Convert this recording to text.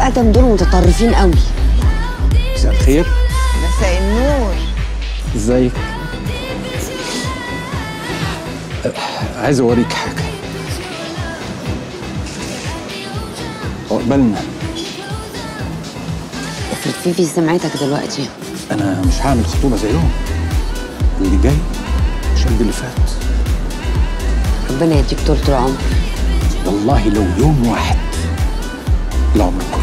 ادم دول متطرفين قوي مساء الخير مساء النور ازيك أه، عايز اوريك حاجه عقبالنا افرض فيفي سمعتك دلوقتي انا مش هعمل خطوبه زيهم اللي جاي مش قد اللي فات ربنا يديك طول العمر والله لو يوم واحد العمر كله